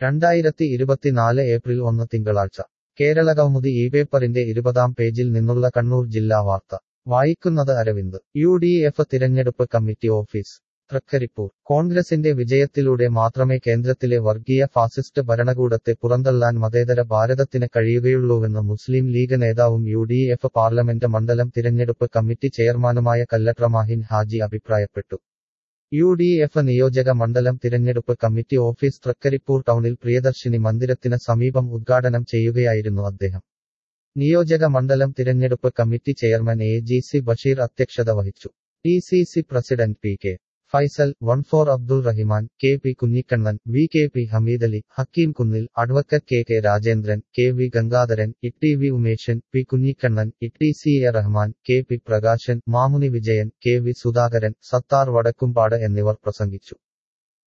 രണ്ടായിരത്തി ഇരുപത്തിനാല് ഏപ്രിൽ ഒന്ന് തിങ്കളാഴ്ച കേരളകൗമുദി ഈ പേപ്പറിന്റെ ഇരുപതാം പേജിൽ നിന്നുള്ള കണ്ണൂർ ജില്ലാ വാർത്ത വായിക്കുന്നത് അരവിന്ദ് യു ഡി എഫ് തിരഞ്ഞെടുപ്പ് കമ്മിറ്റി ഓഫീസ് തൃക്കരിപ്പൂർ കോൺഗ്രസിന്റെ വിജയത്തിലൂടെ മാത്രമേ കേന്ദ്രത്തിലെ വർഗീയ ഫാസിസ്റ്റ് ഭരണകൂടത്തെ പുറന്തള്ളാൻ മതേതര ഭാരതത്തിന് കഴിയുകയുള്ളൂവെന്ന് മുസ്ലിം ലീഗ് നേതാവും യു ഡി എഫ് പാർലമെന്റ് മണ്ഡലം തിരഞ്ഞെടുപ്പ് കമ്മിറ്റി ചെയർമാനുമായ കല്ലട്ര മാഹിൻ ഹാജി അഭിപ്രായപ്പെട്ടു യു ഡി എഫ് നിയോജക മണ്ഡലം തിരഞ്ഞെടുപ്പ് കമ്മിറ്റി ഓഫീസ് തൃക്കരിപ്പൂർ ടൗണിൽ പ്രിയദർശിനി മന്ദിരത്തിന് സമീപം ഉദ്ഘാടനം ചെയ്യുകയായിരുന്നു അദ്ദേഹം നിയോജക മണ്ഡലം തിരഞ്ഞെടുപ്പ് committee chairman A G C Basheer അധ്യക്ഷത വഹിച്ചു D C C president P K Faisal one four Abdul Rahiman K P Kunhikannan V K P Hameedali Hakeem Kunnil advocate K K Rajendran K V Gangadharan Itty V Umeshan P Kunhikannan Itty C A Rahman K P Prakashan Mamuni Vijayan K V Sudhakaran Sathar Vadakkumpad എന്നിവർ പ്രസംഗിച്ചു